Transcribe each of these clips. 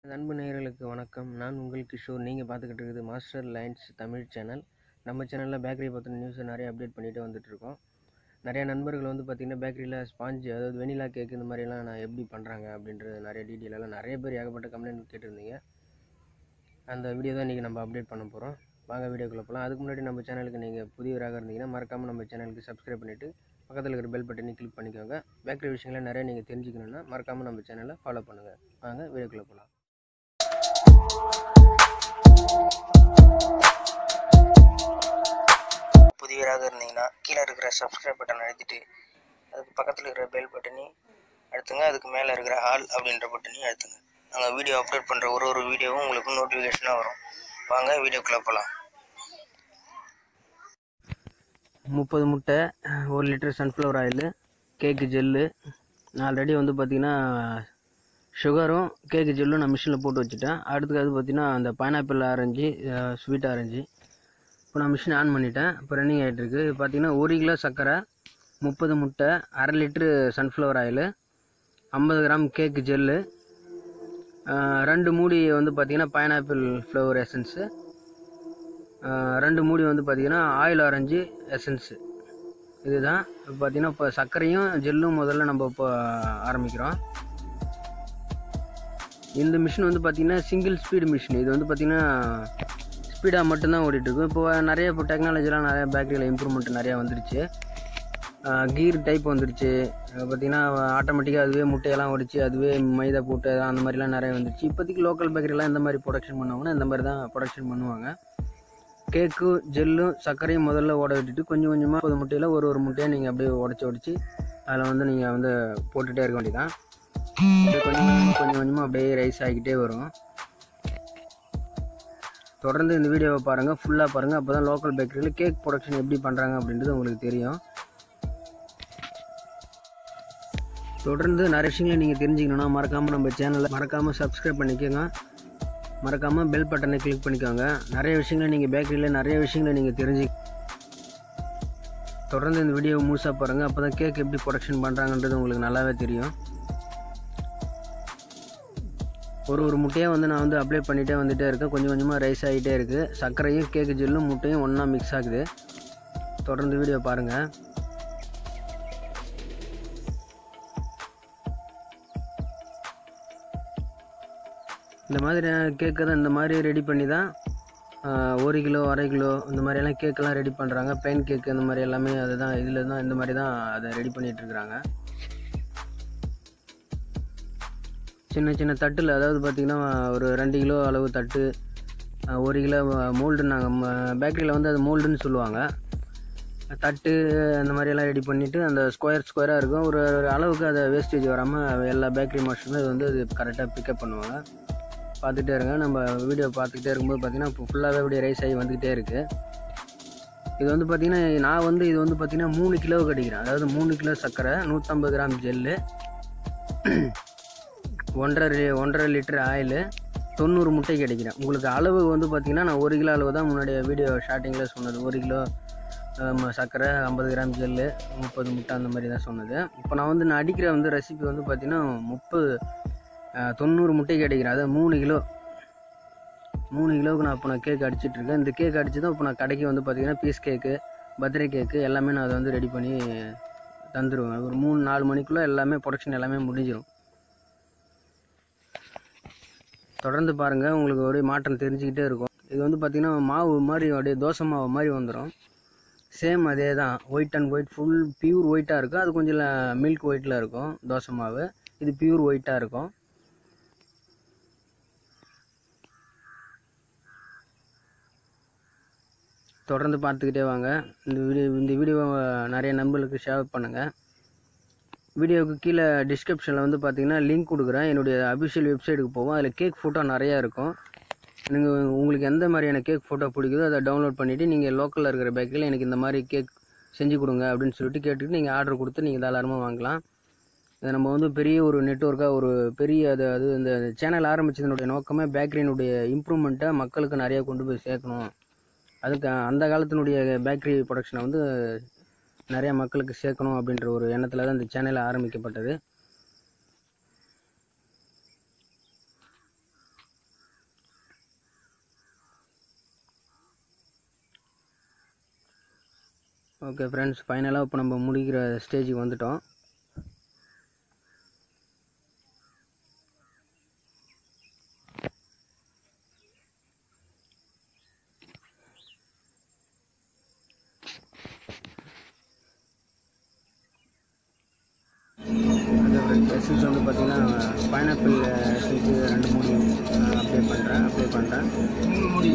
அன்பு நேயர்களுக்கு வணக்கம் நான் உங்கள் கிஷோர் நீங்கள் பார்த்துக்கிட்டு இருக்குது மாஸ்டர் லைன்ஸ் தமிழ் சேனல் நம்ம சேனலில் பேக்கரி பற்றின நியூஸை நிறைய அப்டேட் பண்ணிகிட்டே வந்துட்டுருக்கோம் நிறைய நண்பர்கள் வந்து பார்த்திங்கன்னா பேக்கரியில் ஸ்பாஞ்சு அதாவது வெனிலா கேக் இந்த மாதிரிலாம் நான் எப்படி பண்ணுறாங்க அப்படின்றது நிறைய டீட்டெயில் எல்லாம் நிறைய பேர் ஏகப்பட்ட கம்ப்ளைண்ட் கேட்டிருந்தீங்க அந்த வீடியோ தான் இன்றைக்கி நம்ம அப்டேட் பண்ண போகிறோம் வாங்க வீடியோக்குள்ளே போகலாம் அதுக்கு முன்னாடி நம்ம சேனலுக்கு நீங்கள் புதியவராக இருந்தீங்கன்னா மறக்காமல் நம்ம சேனலுக்கு சப்ஸ்கிரைப் பண்ணிவிட்டு பக்கத்தில் இருக்கிற பெல் பட்டனை கிளிக் பண்ணிக்கோங்க பேக்கரி விஷயங்களை நிறைய நீங்கள் தெரிஞ்சுக்கணுன்னா மறக்காமல் நம்ம சேனலை ஃபாலோ பண்ணுங்கள் வாங்க வீடியோக்குள்ளே போகலாம் புதியவராக இருந்தீங்கன்னா கீழே இருக்கிற சப்ஸ்கிரைப் பட்டன் அழுத்திட்டு அதுக்கு பக்கத்தில் இருக்கிற பெல் பட்டனையும் அழுத்துங்க அதுக்கு மேலே இருக்கிற ஆல் அப்படின்ற பட்டனையும் அழுத்துங்க நாங்கள் வீடியோ அப்லோட் பண்ணுற ஒரு ஒரு வீடியோவும் உங்களுக்கு நோட்டிஃபிகேஷனாக வரும் வாங்க வீடியோக்குள்ளே போகலாம் முப்பது முட்டை ஒரு litre sunflower oil cake gel already வந்து பார்த்திங்கன்னா சுகரும் கேக்கு ஜெல்லும் நான் மிஷினில் போட்டு வச்சுட்டேன் அடுத்தது அது பார்த்திங்கன்னா அந்த பைனாப்பிள் ஆரஞ்சு ஸ்வீட் ஆரஞ்சு இப்போ நான் மிஷின் ஆன் பண்ணிட்டேன் இப்போ ரன்னிங் ஆகிட்டுருக்கு பார்த்திங்கன்னா ஒரு கிலோ சர்க்கரை முப்பது முட்டை அரை லிட்ரு சன்ஃப்ளவர் ஆயிலு ஐம்பது கிராம் கேக்கு ஜெல்லு ரெண்டு மூடி வந்து பார்த்திங்கன்னா பைனாப்பிள் ஃப்ளவர் எசன்ஸு ரெண்டு மூடி வந்து பார்த்திங்கன்னா ஆயில் ஆரஞ்சு எசன்ஸு இதுதான் இப்போ பார்த்திங்கன்னா இப்போ சர்க்கரையும் ஜெல்லும் முதல்ல நம்ம இப்போ ஆரம்பிக்கிறோம் இந்த மிஷின் வந்து பார்த்திங்கன்னா சிங்கிள் ஸ்பீடு மிஷின் இது வந்து பார்த்திங்கன்னா ஸ்பீடாக மட்டும்தான் ஓடிட்டுருக்கும் இப்போ நிறைய இப்போ டெக்னாலஜிலாம் நிறைய பேக்கரியில் இம்ப்ரூவ்மெண்ட் நிறையா வந்துருச்சு கீர் டைப் வந்துருச்சு பார்த்திங்கன்னா ஆட்டோமேட்டிக்காக அதுவே முட்டையெல்லாம் ஒடிச்சு அதுவே மைதா போட்டு அந்த மாதிரிலாம் நிறைய வந்துருச்சு இப்போதைக்கு லோக்கல் பேக்கரிலாம் இந்த மாதிரி ப்ரொடக்ஷன் பண்ணுவாங்கன்னா இந்த மாதிரி தான் ப்ரொடக்ஷன் பண்ணுவாங்க கேக்கு ஜெல்லும் சர்க்கரையும் முதல்ல ஓட விட்டுட்டு கொஞ்சம் கொஞ்சமாக ஒரு முட்டையில் ஒரு ஒரு முட்டையை நீங்கள் அப்படியே உடச்சி உடச்சி அதில் வந்து நீங்கள் வந்து போட்டுகிட்டே இருக்க வேண்டியதான் அப்படியே கொஞ்சம் கொஞ்சமாக கொஞ்சம் கொஞ்சமாக அப்படியே ரைஸ் ஆகிக்கிட்டே வரும் தொடர்ந்து இந்த வீடியோவை பாருங்கள் ஃபுல்லாக பாருங்கள் அப்போ தான் லோக்கல் பேக்கரியில் கேக் ப்ரொடக்ஷன் எப்படி பண்ணுறாங்க அப்படின்றது உங்களுக்கு தெரியும் தொடர்ந்து நிறைய விஷயங்களை நீங்கள் தெரிஞ்சுக்கணுன்னா மறக்காமல் நம்ம சேனலை மறக்காமல் சப்ஸ்கிரைப் பண்ணிக்கோங்க மறக்காமல் பெல் பட்டனை கிளிக் பண்ணிக்கோங்க நிறைய விஷயங்களை நீங்கள் பேக்கரியில் நிறைய விஷயங்களை நீங்கள் தெரிஞ்சு தொடர்ந்து இந்த வீடியோவை முழுசாக பாருங்கள் அப்போ தான் கேக் எப்படி ப்ரொடக்ஷன் பண்ணுறாங்கன்றது உங்களுக்கு நல்லாவே தெரியும் ஒரு ஒரு முட்டையாக வந்து நான் வந்து அப்ளை பண்ணிகிட்டே வந்துகிட்டே இருக்கேன் கொஞ்சம் கொஞ்சமாக ரைஸ் ஆகிட்டே இருக்குது சர்க்கரையும் கேக்கு ஜெல்லும் முட்டையும் ஒன்றா மிக்ஸ் ஆகுது தொடர்ந்து வீடியோ பாருங்கள் இந்த மாதிரி கேக்கு தான் இந்த மாதிரி ரெடி பண்ணி தான் ஒரு கிலோ அரை கிலோ இந்த மாதிரியெல்லாம் கேக்கெல்லாம் ரெடி பண்ணுறாங்க ப்ளைன் கேக்கு இந்த மாதிரி எல்லாமே அதுதான் இதில் தான் இந்த மாதிரி தான் அதை ரெடி பண்ணிகிட்ருக்குறாங்க சின்ன சின்ன தட்டில் அதாவது பார்த்திங்கன்னா ஒரு ரெண்டு கிலோ அளவு தட்டு ஒரு கிலோ மோல்டு நாங்கள் பேக்கரியில் வந்து அது மோல்டுன்னு சொல்லுவாங்க தட்டு அந்த மாதிரியெல்லாம் ரெடி பண்ணிவிட்டு அந்த ஸ்கொயர் ஸ்கொயராக இருக்கும் ஒரு ஒரு அளவுக்கு அதை வேஸ்டேஜ் வராமல் எல்லா பேக்கரி மாஸ்டருமே அது வந்து அது கரெக்டாக பிக்கப் பண்ணுவாங்க பார்த்துட்டே இருங்க நம்ம வீடியோ பார்த்துக்கிட்டே இருக்கும்போது பார்த்திங்கன்னா இப்போ ஃபுல்லாகவே அப்படியே ரைஸ் ஆகி வந்துக்கிட்டே இருக்குது இது வந்து பார்த்திங்கன்னா நான் வந்து இது வந்து பார்த்திங்கன்னா மூணு கிலோ கடிக்கிறேன் அதாவது மூணு கிலோ சர்க்கரை நூற்றம்பது கிராம் ஜெல்லு ஒன்றரை ஒன்றரை லிட்டர் ஆயிலு தொண்ணூறு முட்டை கிடைக்கிறேன் உங்களுக்கு அளவு வந்து பார்த்திங்கன்னா நான் ஒரு கிலோ அளவு தான் முன்னாடிய வீடியோ ஸ்டார்டிங்கில் சொன்னது ஒரு கிலோ சர்க்கரை ஐம்பது கிராம் ஜெல்லு முப்பது முட்டை அந்த மாதிரி தான் சொன்னது இப்போ நான் வந்து நான் அடிக்கிற வந்து ரெசிபி வந்து பார்த்திங்கன்னா முப்பது தொண்ணூறு முட்டை கிடைக்கிறேன் அதாவது மூணு கிலோ மூணு கிலோவுக்கு நான் இப்போ நான் கேக் அடிச்சிட்ருக்கேன் இந்த கேக் அடித்து தான் இப்போ நான் கடைக்கு வந்து பார்த்திங்கன்னா பீஸ் கேக்கு பர்த்டே கேக்கு எல்லாமே நான் அதை வந்து ரெடி பண்ணி தந்துடுவேன் ஒரு மூணு நாலு மணிக்குள்ளே எல்லாமே ப்ரொடக்ஷன் எல்லாமே முடிஞ்சிடும் தொடர்ந்து பாருங்கள் உங்களுக்கு ஒரே மாற்றம் தெரிஞ்சுக்கிட்டே இருக்கும் இது வந்து பார்த்திங்கன்னா மாவு மாதிரி அப்படியே தோசை மாவு மாதிரி வந்துடும் சேம் அதே தான் white and white full pure ஒயிட்டாக இருக்கும் அது கொஞ்சம் மில்க் ஒயிட்டில் இருக்கும் தோசை மாவு இது பியூர் ஒயிட்டாக இருக்கும் தொடர்ந்து பார்த்துக்கிட்டே வாங்க இந்த வீடியோ இந்த வீடியோவை நிறைய நண்பர்களுக்கு ஷேர் பண்ணுங்கள் வீடியோவுக்கு கீழே டிஸ்கிரிப்ஷனில் வந்து பார்த்தீங்கன்னா லிங்க் கொடுக்குறேன் என்னுடைய அபிஷியல் வெப்சைட்டுக்கு போவோம் அதில் கேக் ஃபோட்டோ நிறையா இருக்கும் நீங்கள் உங்களுக்கு எந்த மாதிரியான கேக் ஃபோட்டோ பிடிக்குதோ அதை டவுன்லோட் பண்ணிவிட்டு நீங்கள் லோக்கலில் இருக்கிற பேக்கரியில் எனக்கு இந்த மாதிரி கேக் செஞ்சு கொடுங்க அப்படின்னு சொல்லிட்டு கேட்டுட்டு நீங்கள் ஆர்டர் கொடுத்து நீங்கள் தாராளமாக வாங்கலாம் இதை நம்ம வந்து பெரிய ஒரு நெட்ஒர்க்காக ஒரு பெரிய அது அது இந்த சேனல் ஆரம்பித்ததனுடைய நோக்கமே பேக்கரியினுடைய இம்ப்ரூவ்மெண்ட்டை மக்களுக்கு நிறையா கொண்டு போய் சேர்க்கணும் அதுக்கு அந்த காலத்தினுடைய பேக்கரி ப்ரொடக்ஷனை வந்து நிறையா மக்களுக்கு சேர்க்கணும் அப்படின்ற ஒரு எண்ணத்தில் தான் இந்த சேனல் ஆரம்பிக்கப்பட்டது ஓகே ஃப்ரெண்ட்ஸ் ஃபைனலாக இப்போ நம்ம முடிக்கிற ஸ்டேஜுக்கு வந்துட்டோம் எசன்ஸ் வந்து பார்த்தீங்கன்னா பைனாப்பிள் எசன்ஸு ரெண்டு மூணு அப்ளை பண்ணுறேன் அப்ளை பண்ணுறேன் மூணு முடி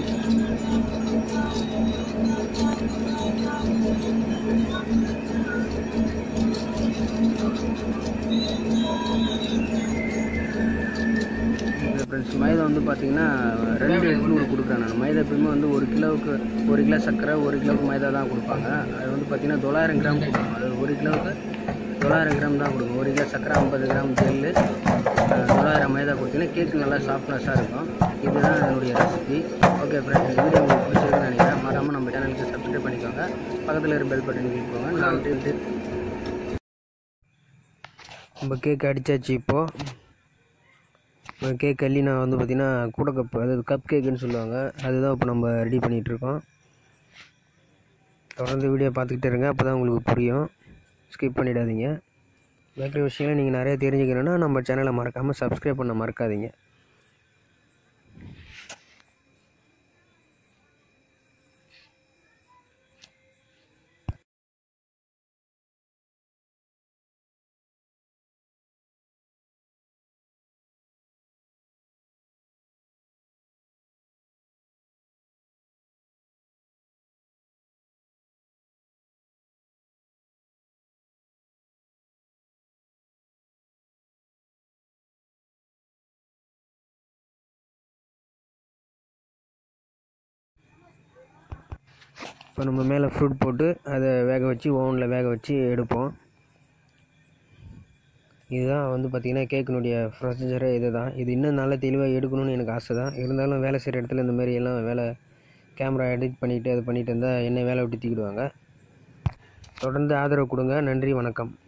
ஃப்ரெண்ட்ஸ் மைதா வந்து பார்த்தீங்கன்னா ரெண்டு எட்நூறு கொடுக்குறேன் நான் மைதா எப்பயுமே வந்து ஒரு கிலோவுக்கு ஒரு கிலோ சர்க்கரை ஒரு கிலோவுக்கு மைதா தான் கொடுப்பாங்க அது வந்து பார்த்தீங்கன்னா தொள்ளாயிரம் கிராம் கொடுப்பாங்க அது ஒரு கிலோவுக்கு தொள்ளாயிரம் கிராம் தான் கொடுக்கும் ஒரு கிலோ சர்க்கரை ஐம்பது கிராம் ஜெல்லு அஹ், தொள்ளாயிரம் மைதா கொடுத்தீங்கன்னா கேக்கு நல்லா சாஃப்ட்னஸாக இருக்கும் இதுதான் என்னுடைய ரெசிபி ஓகே ஃப்ரெண்ட்ஸ் இந்த வீடியோ உங்களுக்கு பிடிச்சிருக்குன்னு நினைக்கிறேன் மறக்காமல் நம்ம சேனலுக்கு சப்ஸ்கிரைப் பண்ணிக்கோங்க பக்கத்தில் இருக்க பெல் பட்டன் கிளிக் பண்ணுங்க நான் நம்ம கேக் அடித்தாச்சு இப்போது கேக் கல்லி நான் வந்து பார்த்திங்கன்னா கூட கப் அதாவது கப் கேக்குன்னு சொல்லுவாங்க அதுதான் இப்போ நம்ம ரெடி பண்ணிகிட்ருக்கோம் தொடர்ந்து வீடியோ பார்த்துக்கிட்டே இருங்க அப்போ தான் உங்களுக்கு புரியும் ஸ்கிப் பண்ணிடாதீங்க பேக்கரி விஷயங்களை நீங்கள் நிறைய தெரிஞ்சுக்கணுன்னா நம்ம சேனலை மறக்காமல் சப்ஸ்கிரைப் பண்ண மறக்காதீங்க இப்போ நம்ம மேலே ஃப்ரூட் போட்டு அதை வேக வச்சு ஓவனில் வேக வச்சு எடுப்போம் இதுதான் வந்து பார்த்திங்கன்னா கேக்கினுடைய ப்ரொசீஜரே இது தான் இது இன்னும் நல்லா தெளிவாக எடுக்கணும்னு எனக்கு ஆசை தான் இருந்தாலும் வேலை செய்கிற இடத்துல இந்த மாதிரி எல்லாம் வேலை கேமரா எடிட் பண்ணிவிட்டு அது பண்ணிட்டு இருந்தால் என்ன வேலை விட்டு தூக்கிடுவாங்க தொடர்ந்து ஆதரவு கொடுங்க நன்றி வணக்கம்